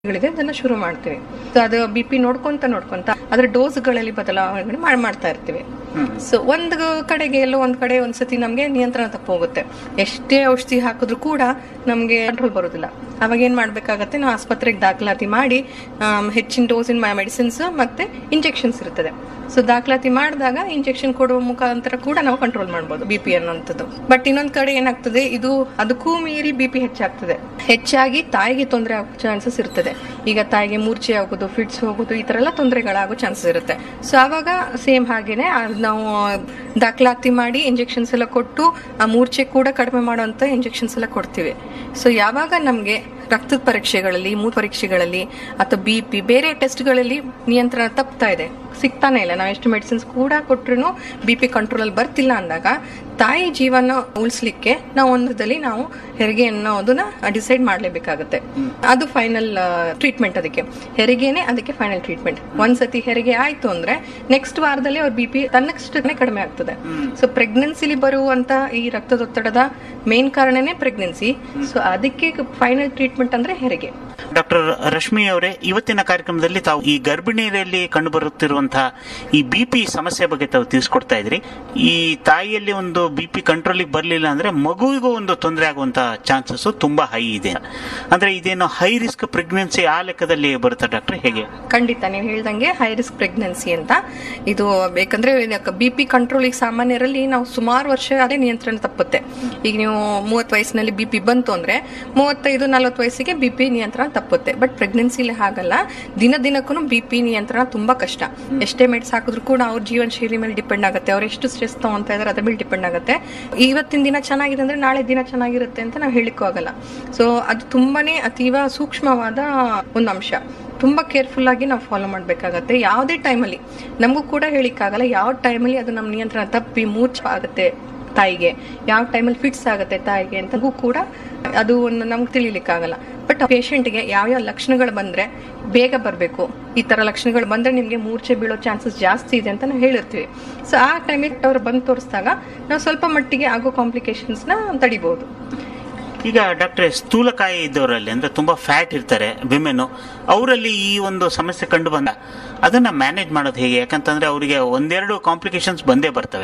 ಗಳಿದೆ ಅದನ್ನ ಶುರು ಮಾಡ್ತೀವಿ So ಅದು ಬಿ ಪಿ ನೋಡ್ಕೊಂತ ನೋಡ್ಕೊಂತ ಅದ್ರ ಡೋಸ್ಗಳಲ್ಲಿ ಬದಲಾವಣೆ ಮಾಡ್- ಮಾಡ್ತಾ ಇರ್ತೀವಿ ಸೊ ಒಂದು ಕಡೆಗೆ ಎಲ್ಲೋ ಒಂದ್ ಕಡೆ ಒಂದ್ಸತಿ ನಮ್ಗೆ ನಿಯಂತ್ರಣ ತಪ್ಪೋಗುತ್ತೆ ಎಷ್ಟೇ ಔಷಧಿ ಹಾಕಿದ್ರು ಕೂಡ ನಮ್ಗೆ ಕಂಟ್ರೋಲ್ ಬರೋದಿಲ್ಲ ಅವಾಗ ಏನ್ ಮಾಡ್ಬೇಕಾಗತ್ತೆ ನಾವು ಆಸ್ಪತ್ರೆಗೆ ದಾಖಲಾತಿ ಮಾಡಿ ಆಮ್, ಹೆಚ್ಚಿನ ಡೋಸಿನ ಮೆಡಿಸಿನ್ಸ್ ಮತ್ತೆ ಇಂಜೆಕ್ಷನ್ಸ್ ಇರ್ತದೆ ಸೊ ದಾಖಲಾತಿ ಮಾಡಿದಾಗ ಇಂಜೆಕ್ಷನ್ ಕೊಡುವ ಮುಖಾಂತರ ಕೂಡ ನಾವು ಕಂಟ್ರೋಲ್ ಮಾಡ್ಬೋದು ಬಿ ಪಿ ಅನ್ನೋಂಥದ್ದು ಬಟ್ ಇನ್ನೊಂದ್ ಕಡೆ ಏನಾಗ್ತದೆ ಇದು ಅದಕ್ಕೂ ಮೀರಿ ಬಿ ಪಿ ಹೆಚ್ಚಾಗ್ತದೆ ಹೆಚ್ಚಾಗಿ ತಾಯಿಗೆ ತೊಂದರೆ ಆಗೋ ಚಾನ್ಸಸ್ ಇರ್ತದೆ ಈಗ ತಾಯಿಗೆ ಮೂರ್ಛೆ ಆಗೋದು ಫಿಟ್ಸ್ ಹೋಗೋದು ಈ ತರ ಎಲ್ಲ ತೊಂದರೆಗಳಾಗೋ ಚಾನ್ಸಸ್ ಇರುತ್ತೆ ಸೊ ಆವಾಗ ಸೇಮ್ ಹಾಗೇನೆ ಆ ನಾವು ದಾಖಲಾತಿ ಮಾಡಿ ಇಂಜೆಕ್ಷನ್ಸ್ ಎಲ್ಲ ಕೊಟ್ಟು ಆ ಮೂರ್ಛೆ ಕೂಡ ಕಡಿಮೆ ಮಾಡುವಂತ ಇಂಜೆಕ್ಷನ್ಸ್ ಎಲ್ಲ ಕೊಡ್ತೀವಿ ಸೊ ಯಾವಾಗ ನಮ್ಗೆ ರಕ್ತದ ಪರೀಕ್ಷೆಗಳಲ್ಲಿ ಮೂತ್ರ ಪರೀಕ್ಷೆಗಳಲ್ಲಿ ಅಥವಾ ಬಿ ಪಿ ಬೇರೆ ಟೆಸ್ಟ್ಗಳಲ್ಲಿ ನಿಯಂತ್ರಣ ತಪ್ತಾ ಇದೆ ಸಿಗ್ತಾನೆ ಇಲ್ಲ ನಾವು ಎಷ್ಟು ಮೆಡಿಸಿನ್ಸ್ ಕೂಡ ಕೊಟ್ರು ಬಿ ಪಿ ಕಂಟ್ರೋಲ್ ಅಲ್ಲಿ ಬರ್ತಿಲ್ಲ ಅಂದಾಗ ತಾಯಿ ಜೀವನ ಉಳಿಸ್ಲಿಕ್ಕೆ ನಾವು ಒಂದದಲ್ಲಿ ನಾವು ಹೆರಿಗೆ ಅನ್ನೋದನ್ನ ಡಿಸೈಡ್ ಮಾಡ್ಲೇಬೇಕಾಗುತ್ತೆ ಅದು ಫೈನಲ್ ಟ್ರೀಟ್ಮೆಂಟ್ ಅದಕ್ಕೆ ಹೆರಿಗೆನೆ ಅದಕ್ಕೆ ಫೈನಲ್ ಟ್ರೀಟ್ಮೆಂಟ್ ಒಂದ್ಸತಿ ಹೆರಿಗೆ ಆಯ್ತು ಅಂದ್ರೆ ನೆಕ್ಸ್ಟ್ ವಾರದಲ್ಲಿ ಅವ್ರ ಬಿ ಪಿ ತನ್ನಷ್ಟೇ ಕಡಿಮೆ ಆಗ್ತದೆ ಸೊ ಪ್ರೆಗ್ನೆನ್ಸಿಲಿ ಬರುವಂತ ಈ ರಕ್ತದೊತ್ತಡದ ಮೇನ್ ಕಾರಣನೇ ಪ್ರೆಗ್ನೆನ್ಸಿ ಸೊ ಅದಕ್ಕೆ ಫೈನಲ್ ಟ್ರೀಟ್ಮೆಂಟ್ ಅಂದ್ರೆ ಹೆರಿಗೆ ಡಾಕ್ಟರ್ ರಶ್ಮಿ ಅವರೇ ಇವತ್ತಿನ ಕಾರ್ಯಕ್ರಮದಲ್ಲಿ ತಾವು ಈ ಗರ್ಭಿಣಿಯರಲ್ಲಿ ಕಂಡುಬರುತ್ತಿರುವಂತಹ ಈ ಬಿ ಪಿ ಸಮಸ್ಯೆ ಬಗ್ಗೆ ತಾವು ತಿಳಿಸ್ಕೊಡ್ತಾ ಇದ್ರಿ ಈ ತಾಯಿಯಲ್ಲಿ ಒಂದು ಬಿ ಪಿ ಕಂಟ್ರೋಲಿಗೆ ಬರಲಿಲ್ಲ ಅಂದ್ರೆ ಮಗುವಿಗೂ ಒಂದು ತೊಂದರೆ ಆಗುವಂತಹ ಚಾನ್ಸಸ್ ತುಂಬಾ ಹೈ ಇದೆ ಅಂದ್ರೆ ಇದೇನು ಹೈ ರಿಸ್ಕ್ ಪ್ರೆಗ್ನೆನ್ಸಿ ಆ ಲೆಕ್ಕದಲ್ಲಿ ಬರುತ್ತಾ ಡಾಕ್ಟರ್ ಹೇಗೆ ಖಂಡಿತ ನೀವು ಹೇಳ್ದಂಗೆ ಹೈ ರಿಸ್ಕ್ ಪ್ರೆಗ್ನೆನ್ಸಿ ಅಂತ ಇದು ಬೇಕಂದ್ರೆ ಬಿ ಪಿ ಕಂಟ್ರೋಲ್ ಈಗ ಸಾಮಾನ್ಯರಲ್ಲಿ ನಾವು ಸುಮಾರು ವರ್ಷ ಅದೇ ನಿಯಂತ್ರಣ ತಪ್ಪುತ್ತೆ ಈಗ ನೀವು ಮೂವತ್ತು ವಯಸ್ಸಿನಲ್ಲಿ ಬಿ ಪಿ ಬಂತು ಅಂದ್ರೆ ಮೂವತ್ತೈದು ನಲವತ್ತು ವಯಸ್ಸಿಗೆ ಬಿ ಪಿ ನಿಯಂತ್ರಣ ತಪ್ಪುತ್ತೆ ಬಟ್ ಪ್ರೆಗ್ನೆನ್ಸಿಲಿ ಹಾಗಲ್ಲ ದಿನ ದಿನಕ್ಕೂ ಬಿ ಪಿ ನಿಯಂತ್ರಣ ತುಂಬಾ ಕಷ್ಟ ಎಷ್ಟೇ ಮೆಡ್ಸ್ ಹಾಕಿದ್ರು ಕೂಡ ಅವ್ರ ಜೀವನ ಶೈಲಿ ಮೇಲೆ ಡಿಪೆಂಡ್ ಆಗುತ್ತೆ ಅವ್ರು ಎಷ್ಟು ಸ್ಟ್ರೆಸ್ ತಗೊಂತ ಇದಾರೆ ಅದ್ರ ಮೇಲೆ ಡಿಪೆಂಡ್ ಆಗುತ್ತೆ ಇವತ್ತಿನ ದಿನ ಚೆನ್ನಾಗಿದೆ ಅಂದ್ರೆ ನಾಳೆ ದಿನ ಚೆನ್ನಾಗಿರುತ್ತೆ ಅಂತ ನಾವು ಹೇಳಿಕ್ಕೂ ಆಗಲ್ಲ ಸೊ ಅದು ತುಂಬಾನೇ ಅತೀವ ಸೂಕ್ಷ್ಮವಾದ ಒಂದು ಅಂಶ ತುಂಬಾ ಕೇರ್ಫುಲ್ ಆಗಿ ನಾವು ಫಾಲೋ ಮಾಡ್ಬೇಕಾಗತ್ತೆ ಯಾವುದೇ ಟೈಮಲ್ಲಿ ನಮಗೂ ಕೂಡ ಹೇಳಿಕ್ಕಾಗಲ್ಲ ಯಾವ ಟೈಮಲ್ಲಿ ಅದು ನಮ್ಮ ನಿಯಂತ್ರಣ ತಪ್ಪಿ ಮೂರ್ಛ ಆಗುತ್ತೆ ತಾಯಿಗೆ ಯಾವ ಟೈಮಲ್ಲಿ ಫಿಟ್ಸ್ ಆಗುತ್ತೆ ತಾಯಿಗೆ ಅಂತಗೂ ಕೂಡ ಅದು ಒಂದು ನಮ್ಗೆ ತಿಳಿಲಿಕ್ಕಾಗಲ್ಲ ಬಟ್ ಪೇಷಂಟ್ಗೆ ಯಾವ್ಯಾವ ಲಕ್ಷಣಗಳು ಬಂದ್ರೆ ಬೇಗ ಬರಬೇಕು ಈ ತರ ಲಕ್ಷಣಗಳು ಬಂದ್ರೆ ನಿಮ್ಗೆ ಮೂರ್ಛೆ ಬೀಳೋ ಚಾನ್ಸಸ್ ಜಾಸ್ತಿ ಇದೆ ಅಂತ ನಾವು ಹೇಳಿರ್ತೀವಿ ಸೊ ಆ ಟೈಮಿಗೆ ಅವ್ರು ಬಂದು ತೋರಿಸಿದಾಗ ನಾವು ಸ್ವಲ್ಪ ಮಟ್ಟಿಗೆ ಆಗೋ ಕಾಂಪ್ಲಿಕೇಶನ್ಸ್ನ ತಡಿಬಹುದು ಈಗ ಡಾಕ್ಟರ್ ಸ್ಥೂಲಕಾಯ ಇದ್ದವರಲ್ಲಿ ಅಂದ್ರೆ ತುಂಬಾ ಫ್ಯಾಟ್ ಇರ್ತಾರೆ ವಿಮೆನು ಅವರಲ್ಲಿ ಈ ಒಂದು ಸಮಸ್ಯೆ ಕಂಡು ಬಂದ ಅದನ್ನ ಮ್ಯಾನೇಜ್ ಮಾಡೋದು ಹೇಗೆ ಯಾಕಂತಂದ್ರೆ ಅವರಿಗೆ ಒಂದೆರಡು ಕಾಂಪ್ಲಿಕೇಶನ್ಸ್ ಬಂದೇ ಬರ್ತವೆ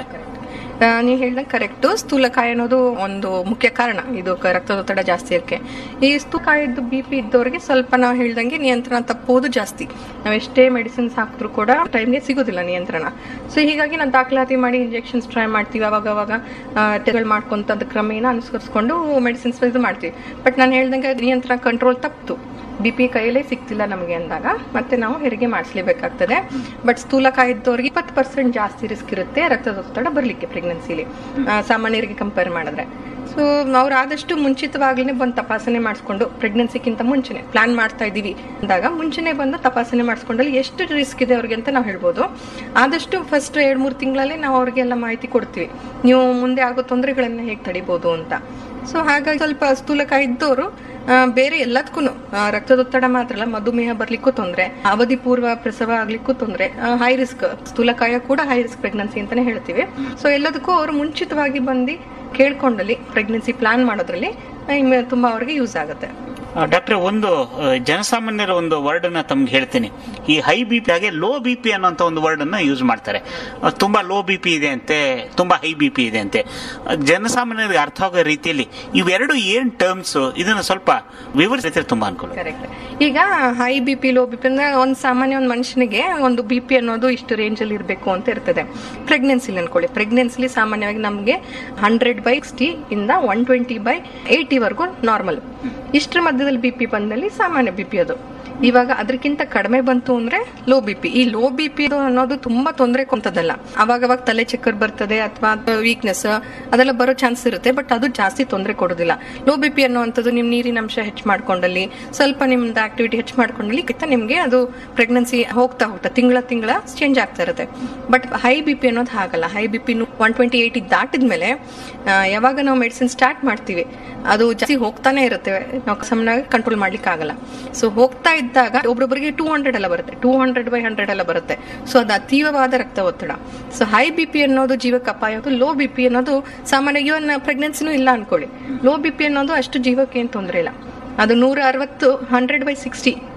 ನೀವು ಹೇಳ್ದಂಗೆ ಕರೆಕ್ಟು ಸ್ಥೂಲಕಾಯ ಅನ್ನೋದು ಒಂದು ಮುಖ್ಯ ಕಾರಣ ಇದು ಕ- ರಕ್ತದೊತ್ತಡ ಜಾಸ್ತಿ ಇರಕ್ಕೆ ಈ ಸ್ಥೂಲಕಾಯದ್ದು ಬಿ ಪಿ ಇದ್ದವರಿಗೆ ಸ್ವಲ್ಪ ನಾವು ಹೇಳ್ದಂಗೆ ನಿಯಂತ್ರಣ ತಪ್ಪೋದು ಜಾಸ್ತಿ ನಾವು ಎಷ್ಟೇ ಮೆಡಿಸಿನ್ಸ್ ಹಾಕಿದ್ರು ಕೂಡ ಟೈಮ್ಗೆ ಸಿಗೋದಿಲ್ಲ ನಿಯಂತ್ರಣ ಸೊ ಹೀಗಾಗಿ ನಾವು ದಾಖಲಾತಿ ಮಾಡಿ ಇಂಜೆಕ್ಷನ್ಸ್ ಟ್ರೈ ಮಾಡ್ತೀವಿ ಅವಾಗ ಅವಾಗ ಟೆಸ್ಟ್ಗಳು ಮಾಡ್ಕೊಂತ ಅದ್ ಕ್ರಮೇಣ ಅನುಸರಿಸ್ಕೊಂಡು ಮೆಡಿಸಿನ್ಸ್ ಇದು ಮಾಡ್ತೀವಿ ಬಟ್ ನಾನು ಹೇಳ್ದಂಗೆ ನಿಯಂತ್ರಣ ಕಂಟ್ರೋಲ್ ತಪ್ಪಿತು ಬಿ ಪಿ ಕೈಯಲ್ಲೇ ಸಿಗ್ತಿಲ್ಲ ನಮಗೆ ಅಂದಾಗ ಮತ್ತೆ ನಾವು ಹೆರಿಗೆ ಮಾಡಿಸ್ಲೇಬೇಕಾಗ್ತದೆ ಬಟ್ ಸ್ಥೂಲಕಾಯ ಇದ್ದವ್ರಿಗೆ ಇಪ್ಪತ್ತು ಪರ್ಸೆಂಟ್ ಜಾಸ್ತಿ ರಿಸ್ಕ್ ಇರುತ್ತೆ ರಕ್ತದೊತ್ತಡ ಬರಲಿಕ್ಕೆ ಪ್ರೆಗ್ನೆನ್ಸಿಲಿ ಸಾಮಾನ್ಯರಿಗೆ ಕಂಪೇರ್ ಮಾಡಿದ್ರೆ ಸೊ ಅವ್ರು ಆದಷ್ಟು ಮುಂಚಿತವಾಗ್ಲೇ ಬಂದು ತಪಾಸಣೆ ಮಾಡಿಸ್ಕೊಂಡು ಪ್ರೆಗ್ನೆನ್ಸಿಗಿಂತ ಮುಂಚೆನೆ ಪ್ಲಾನ್ ಮಾಡ್ತಾ ಇದೀವಿ ಅಂದಾಗ ಮುಂಚೆನೆ ಬಂದು ತಪಾಸಣೆ ಮಾಡಿಸ್ಕೊಂಡಲ್ಲಿ ಎಷ್ಟು ರಿಸ್ಕ್ ಇದೆ ಅವ್ರಿಗೆ ಅಂತ ನಾವು ಹೇಳ್ಬೋದು ಆದಷ್ಟು ಫಸ್ಟ್ ಎರಡು ಮೂರು ತಿಂಗಳಲ್ಲೇ ನಾವು ಅವ್ರಿಗೆಲ್ಲ ಮಾಹಿತಿ ಕೊಡ್ತೀವಿ ನೀವು ಮುಂದೆ ಆಗೋ ತೊಂದರೆಗಳನ್ನ ಹೇಗೆ ತಡಿಬೋದು ಅಂತ ಸೊ ಹಾಗಾಗಿ ಸ್ವಲ್ಪ ಸ್ಥೂಲಕಾಯ ಇದ್ದವರು ಬೇರೆ ಎಲ್ಲದಕ್ಕೂ ರಕ್ತದೊತ್ತಡ ಮಾತ್ರ ಅಲ್ಲ ಮಧುಮೇಹ ಬರ್ಲಿಕ್ಕೂ ತೊಂದರೆ ಅವಧಿ ಪೂರ್ವ ಪ್ರಸವ ಆಗ್ಲಿಕ್ಕೂ ತೊಂದರೆ ಹೈ ರಿಸ್ಕ್ ಸ್ಥೂಲಕಾಯ ಕೂಡ ಹೈ ರಿಸ್ಕ್ ಪ್ರೆಗ್ನೆನ್ಸಿ ಅಂತಾನೆ ಹೇಳ್ತೀವಿ ಸೊ ಎಲ್ಲದಕ್ಕೂ ಅವರು ಮುಂಚಿತವಾಗಿ ಬಂದು ಕೇಳ್ಕೊಂಡಲ್ಲಿ ಪ್ರೆಗ್ನೆನ್ಸಿ ಪ್ಲಾನ್ ಮಾಡೋದ್ರಲ್ಲಿ ಆ, ಇಮ್- ತುಂಬಾ ಅವ್ರಿಗೆ ಯೂಸ್ ಆಗುತ್ತೆ ಡಾಕ್ಟರ್ ಒಂದು ಆ, ಜನಸಾಮಾನ್ಯರ ಒಂದು ವರ್ಡ್ ಅನ್ನ ತಮ್ಗೆ ಹೇಳ್ತೀನಿ ಈ ಹೈ ಬಿ ಪಿ ಹಾಗೆ ಲೋ ಬಿ ಪಿ ಅನ್ನೋಂಥ ಒಂದು ವರ್ಡ್ ಅನ್ನ ಯೂಸ್ ಮಾಡ್ತಾರೆ ಆ, ತುಂಬಾ ಲೋ ಬಿ ಪಿ ಇದೆ ಅಂತೆ ತುಂಬಾ ಹೈ ಬಿ ಪಿ ಇದೆ ಅಂತೆ ಆ, ಜನಸಾಮಾನ್ಯರಿಗೆ ಅರ್ಥ ಆಗೋ ರೀತಿಯಲ್ಲಿ ಇವೆರಡು ಏನ್ ಟರ್ಮ್ಸ್ ಇದನ್ನ ಸ್ವಲ್ಪ ವಿವರಿಸಿದ್ರೆ ತುಂಬಾ ಅನುಕೂಲ ಕರೆಕ್ಟ್ ಈಗ high B P low B P ಅಂದ್ರೆ ಒಂದು ಸಾಮಾನ್ಯ ಒಂದು ಮನುಷ್ಯನಿಗೆ ಒಂದು ಬಿ ಪಿ ಅನ್ನೋದು ಇಷ್ಟು ರೇಂಜ್ ಅಲ್ಲಿ ಇರಬೇಕು ಅಂತ ಇರ್ತದೆ ಪ್ರೆಗ್ನೆನ್ಸಿಲಿ ಅನ್ಕೊಳ್ಳಿ ಪ್ರೆಗ್ನೆನ್ಸಿಲಿ ಸಾಮಾನ್ಯವಾಗಿ ನಮಗೆ ಹಂಡ್ರೆಡ್ ಬೈ ಸಿಕ್ಸ್ಟಿ ಇಂದ ಒನ್ ಟ್ವೆಂಟಿ ಬೈ ಏಯ್ಟಿ ವರೆಗೂ ನಾರ್ಮಲ್ ಇಷ್ಟರ ಮಧ್ಯದಲ್ಲಿ ಬಿ ಪಿ ಬಂದಲ್ಲಿ ಸಾಮಾನ್ಯ ಬಿ ಪಿ ಅದು ಇವಾಗ ಅದಕ್ಕಿಂತ ಕಡಿಮೆ ಬಂತು ಅಂದ್ರೆ ಲೋ ಬಿ ಪಿ ಈ ಲೋ ಬಿ ಪಿ ಅನ್ನೋದು ತುಂಬಾ ತೊಂದರೆ ಕೊಂತದಲ್ಲ ಅವಾಗ ಅವಾಗ ತಲೆ ಚಕ್ಕರ್ ಬರ್ತದೆ ಅಥವಾ ವೀಕ್ನೆಸ್ ಅದೆಲ್ಲ ಬರೋ ಚಾನ್ಸ್ ಇರುತ್ತೆ ಬಟ್ ಅದು ಜಾಸ್ತಿ ತೊಂದರೆ ಕೊಡೋದಿಲ್ಲ ಲೋ ಬಿ ಪಿ ಅನ್ನುವಂಥದ್ದು ನಿಮ್ ನೀರಿನ ಅಂಶ ಹೆಚ್ಚು ಮಾಡ್ಕೊಂಡಲ್ಲಿ ಸ್ವಲ್ಪ ನಿಮ್ದು ಆಕ್ಟಿವಿಟಿ ಹೆಚ್ಚು ಮಾಡ್ಕೊಂಡಲ್ಲಿ ಕಿತ್ತ ನಿಮ್ಗೆ ಅದು ಪ್ರೆಗ್ನೆನ್ಸಿ ಹೋಗ್ತಾ ಹೋಗ್ತಾ ತಿಂಗಳ ತಿಂಗಳ ಚೇಂಜ್ ಆಗ್ತಾ ಇರುತ್ತೆ ಬಟ್ ಹೈ ಬಿ ಪಿ ಅನ್ನೋದು ಹಾಗಲ್ಲ high B P one twenty eighty ದಾಟಿದ್ಮೇಲೆ ಆ, ಯಾವಾಗ ನಾವು ಮೆಡಿಸಿನ್ ಸ್ಟಾರ್ಟ್ ಮಾಡ್ತೀವಿ ಅದು ಜಾಸ್ತಿ ಹೋಗ್ತಾನೆ ಇರುತ್ತೆ ನಾವು ಸಮನಾಗಿ ಕಂಟ್ರೋಲ್ ಮಾಡ್ಲಿಕ್ಕೆ ಆಗಲ್ಲ ಸೊ ಹೋಗ್ತಾ ಇದ್ದಾಗ ಒಬ್ರೊಬ್ಬರಿಗೆ ಟೂ ಹಂಡ್ರೆಡ್ ಎಲ್ಲ ಬರುತ್ತೆ ಟೂ ಹಂಡ್ರೆಡ್ ಬೈ ಹಂಡ್ರೆಡ್ ಎಲ್ಲ ಬರುತ್ತೆ ಸೊ ಅದು ಅತೀವವಾದ ರಕ್ತ ಒತ್ತಡ ಸೊ ಹೈ ಬಿ ಪಿ ಅನ್ನೋದು ಜೀವಕ್ಕೆ ಅಪಾಯ ಲೋ ಬಿ ಪಿ ಅನ್ನೋದು ಸಾಮಾನ್ಯ ಇವನ್ ಪ್ರೆಗ್ನೆನ್ಸಿನೂ ಇಲ್ಲ ಅನ್ಕೊಳ್ಳಿ ಲೋ ಬಿ ಪಿ ಅನ್ನೋದು ಅಷ್ಟು ಜೀವಕ್ಕೆ ಏನು ತೊಂದರೆ ಇಲ್ಲ ಅದು ನೂರ ಅರವತ್ತು ಹಂಡ್ರೆಡ್ ಬೈ ಸಿಕ್ಸ್ಟಿ